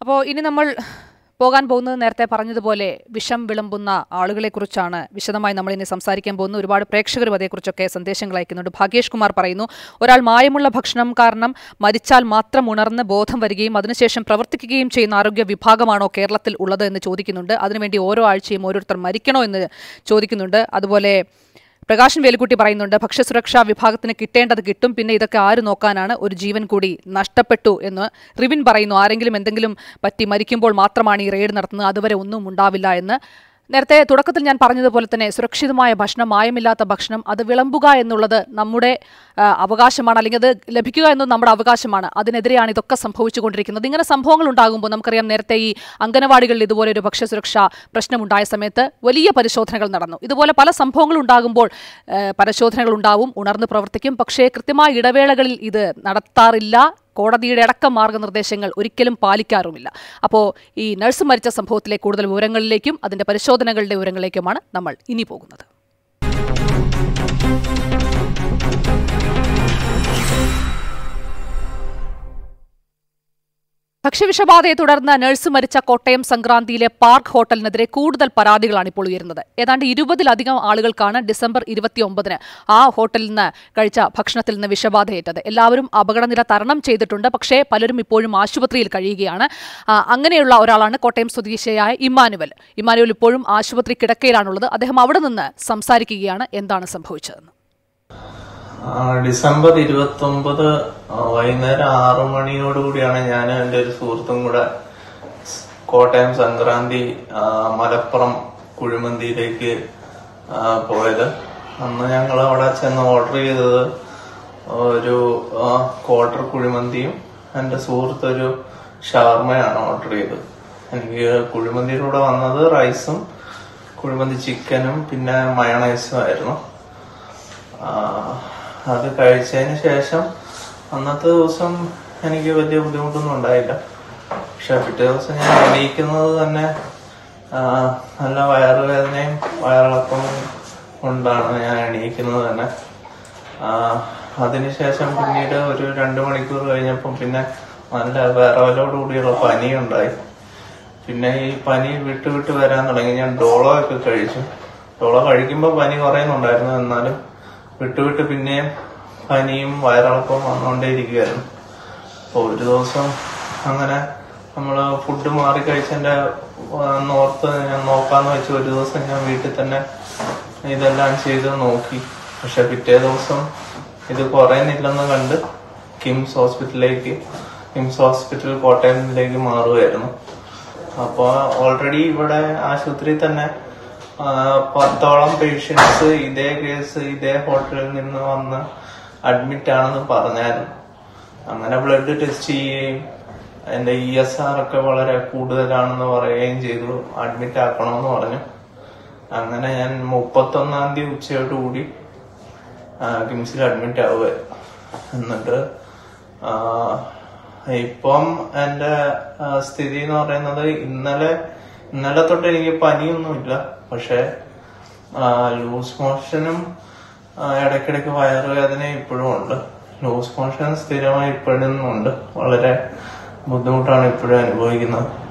അപ്പോൾ ഇനി നമ്മൾ പോകാൻ പോകുന്നത് നേരത്തെ പറഞ്ഞതുപോലെ വിഷം വിളമ്പുന്ന ആളുകളെക്കുറിച്ചാണ് വിശദമായി നമ്മൾ ഇനി സംസാരിക്കാൻ പോകുന്നത് ഒരുപാട് പ്രേക്ഷകരും അതേക്കുറിച്ചൊക്കെ സന്ദേശങ്ങൾ അയക്കുന്നുണ്ട് ഭാഗ്യേഷ് കുമാർ പറയുന്നു ഒരാൾ മായമുള്ള ഭക്ഷണം കാരണം മരിച്ചാൽ മാത്രം ഉണർന്ന് ബോധം വരികയും അതിനുശേഷം പ്രവർത്തിക്കുകയും ചെയ്യുന്ന ആരോഗ്യ വിഭാഗമാണോ കേരളത്തിൽ ഉള്ളത് എന്ന് ചോദിക്കുന്നുണ്ട് അതിനുവേണ്ടി ഓരോ ആഴ്ചയും ഓരോരുത്തർ മരിക്കണോ എന്ന് ചോദിക്കുന്നുണ്ട് അതുപോലെ പ്രകാശൻ വേലുക്കുട്ടി പറയുന്നുണ്ട് ഭക്ഷ്യസുരക്ഷാ വിഭാഗത്തിന് കിട്ടേണ്ടത് കിട്ടും പിന്നെ ഇതൊക്കെ ആര് നോക്കാനാണ് ഒരു ജീവൻ കൂടി നഷ്ടപ്പെട്ടു എന്ന് റിവിൻ പറയുന്നു ആരെങ്കിലും എന്തെങ്കിലും പറ്റി മരിക്കുമ്പോൾ മാത്രമാണ് ഈ റെയ്ഡ് നടത്തുന്നത് അതുവരെ ഒന്നും ഉണ്ടാവില്ല എന്ന് നേരത്തെ തുടക്കത്തിൽ ഞാൻ പറഞ്ഞതുപോലെ തന്നെ സുരക്ഷിതമായ ഭക്ഷണം മായമില്ലാത്ത ഭക്ഷണം അത് വിളമ്പുക എന്നുള്ളത് നമ്മുടെ ആ, അവകാശമാണ് അല്ലെങ്കിൽ അത് ലഭിക്കുക എന്നത് നമ്മുടെ അവകാശമാണ് അതിനെതിരെയാണ് ഇതൊക്കെ സംഭവിച്ചുകൊണ്ടിരിക്കുന്നത് ഇങ്ങനെ സംഭവങ്ങൾ ഉണ്ടാകുമ്പോൾ നമുക്കറിയാം നേരത്തെ ഈ അംഗനവാടികളിൽ ഇതുപോലെ ഒരു ഭക്ഷ്യസുരക്ഷാ പ്രശ്നമുണ്ടായ സമയത്ത് വലിയ പരിശോധനകൾ നടന്നു ഇതുപോലെ പല സംഭവങ്ങൾ ഉണ്ടാകുമ്പോൾ ആ, പരിശോധനകൾ ഉണ്ടാവും ഉണർന്ന് പ്രവർത്തിക്കും പക്ഷേ കൃത്യമായ ഇടവേളകളിൽ ഇത് നടത്താറില്ല കോടതിയുടെ അടക്കം മാർഗനിർദ്ദേശങ്ങൾ ഒരിക്കലും പാലിക്കാറുമില്ല അപ്പോൾ ഈ നഴ്സ് മരിച്ച സംഭവത്തിലെ കൂടുതൽ വിവരങ്ങളിലേക്കും അതിന്റെ പരിശോധനകളുടെ വിവരങ്ങളിലേക്കുമാണ് നമ്മൾ ഇനി പോകുന്നത് ഭക്ഷ്യവിഷബാധയെ തുടർന്ന് നഴ്സ് മരിച്ച കോട്ടയം സംക്രാന്തിയിലെ പാർക്ക് ഹോട്ടലിനെതിരെ കൂടുതൽ പരാതികളാണ് ഇപ്പോൾ ഉയരുന്നത് ഏതാണ്ട് ഇരുപതിലധികം ആളുകൾക്കാണ് ഡിസംബർ ഇരുപത്തിയൊമ്പതിന് ആ ഹോട്ടലിൽ നിന്ന് കഴിച്ച ഭക്ഷണത്തിൽ നിന്ന് വിഷബാധയേറ്റത് എല്ലാവരും അപകടനില തരണം ചെയ്തിട്ടുണ്ട് പക്ഷേ പലരും ഇപ്പോഴും ആശുപത്രിയിൽ കഴിയുകയാണ് ആ, അങ്ങനെയുള്ള ഒരാളാണ് കോട്ടയം സ്വദേശിയായ ഇമ്മാനുവൽ ഇമ്മാനുവൽ ഇപ്പോഴും ആശുപത്രി കിടക്കയിലാണുള്ളത് അദ്ദേഹം അവിടെ നിന്ന് സംസാരിക്കുകയാണ് എന്താണ് സംഭവിച്ചതെന്ന് ആ, ഡിസംബർ ഇരുപത്തി ഒമ്പത് വൈകുന്നേരം ആറു മണിയോടുകൂടിയാണ് ഞാൻ എൻ്റെ ഒരു സുഹൃത്തും കൂടെ സ് കോട്ടയം സംക്രാന്തി ആ, മലപ്പുറം കുഴിമന്തിയിലേക്ക് ആ, പോയത് അന്ന് ഞങ്ങൾ അവിടെ ചെന്ന് ഓർഡർ ചെയ്തത് ഒരു ആ, ക്വാർട്ടർ കുഴിമന്തിയും എൻ്റെ സുഹൃത്ത് ഒരു ഷവർമയാണ് ഓർഡർ ചെയ്തത് എനിക്ക് കുഴിമന്തിയുടെ കൂടെ വന്നത് റൈസും കുഴിമന്തി ചിക്കനും പിന്നെ മയണൈസും ആയിരുന്നു ആ, അത് കഴിച്ചതിന് ശേഷം അന്നത്തെ ദിവസം എനിക്ക് വലിയ ബുദ്ധിമുട്ടൊന്നും ഉണ്ടായില്ല പക്ഷെ പിറ്റേ ദിവസം ഞാൻ എണീക്കുന്നത് തന്നെ ആ, നല്ല വയറുവേദനയും വയറിളക്കവും കൊണ്ടാണ് ഞാൻ എണീക്കുന്നത് തന്നെ ആ, അതിനുശേഷം പിന്നീട് ഒരു രണ്ട് മണിക്കൂർ കഴിഞ്ഞപ്പം പിന്നെ നല്ല വിറവലോടുകൂടിയുള്ള പനിയുണ്ടായി പിന്നെ ഈ പനി വിട്ട് വിട്ട് വരാൻ തുടങ്ങി ഞാൻ ഡോളോ ഒക്കെ കഴിച്ചു ഡോളോ കഴിക്കുമ്പോൾ പനി കുറയുന്നുണ്ടായിരുന്നു എന്നാലും വിട്ട് വിട്ട് പിന്നെയും പനിയും വയറിളക്കവും വന്നുകൊണ്ടേയിരിക്കുകയായിരുന്നു അപ്പോൾ ഒരു ദിവസം അങ്ങനെ നമ്മൾ ഫുഡ് മാറി കഴിച്ചതിന്റെ ഓർത്ത് ഞാൻ നോക്കാന്ന് വെച്ച് ഒരു ദിവസം ഞാൻ വീട്ടിൽ തന്നെ ഇതെല്ലാം ചെയ്ത് നോക്കി പക്ഷെ പിറ്റേ ദിവസം ഇത് കുറയുന്നില്ലെന്ന് കണ്ട് കിംസ് ഹോസ്പിറ്റലിലേക്ക് കിംസ് ഹോസ്പിറ്റൽ കോട്ടയത്തിലേക്ക് മാറുകയായിരുന്നു അപ്പോൾ ഓൾറെഡി ഇവിടെ ആശുപത്രിയിൽ തന്നെ ആ, പത്തോളം പേഷ്യൻസ് ഇതേ കേസ് ഇതേ ഹോട്ടലിൽ നിന്ന് വന്ന് അഡ്മിറ്റ് ആണെന്ന് പറഞ്ഞായിരുന്നു അങ്ങനെ ബ്ലഡ് ടെസ്റ്റ് ചെയ്യുകയും അതിന്റെ ഇ എസ് ആർ ഒക്കെ വളരെ കൂടുതലാണെന്ന് പറയുകയും ചെയ്തു അഡ്മിറ്റ് ആക്കണമെന്ന് പറഞ്ഞു അങ്ങനെ ഞാൻ മുപ്പത്തൊന്നാം തീയതി ഉച്ചയോടുകൂടി ആ, കിംസിൽ അഡ്മിറ്റ് ആവുകയായിരുന്നു എന്നിട്ട് ആ, ഇപ്പം എന്റെ ആ, സ്ഥിതി എന്ന് പറയുന്നത് ഇന്നലെ ഇന്നലെ തൊട്ട് എനിക്ക് പനിയൊന്നുമില്ല പക്ഷെ ലൂസ് മോഷനും ഇടയ്ക്കിടയ്ക്ക് വയറുവേദന ഇപ്പോഴും ഉണ്ട് ലൂസ് മോഷൻ സ്ഥിരമായി ഇപ്പോഴും ഉണ്ട് വളരെ ബുദ്ധിമുട്ടാണ് ഇപ്പോഴും അനുഭവിക്കുന്നത്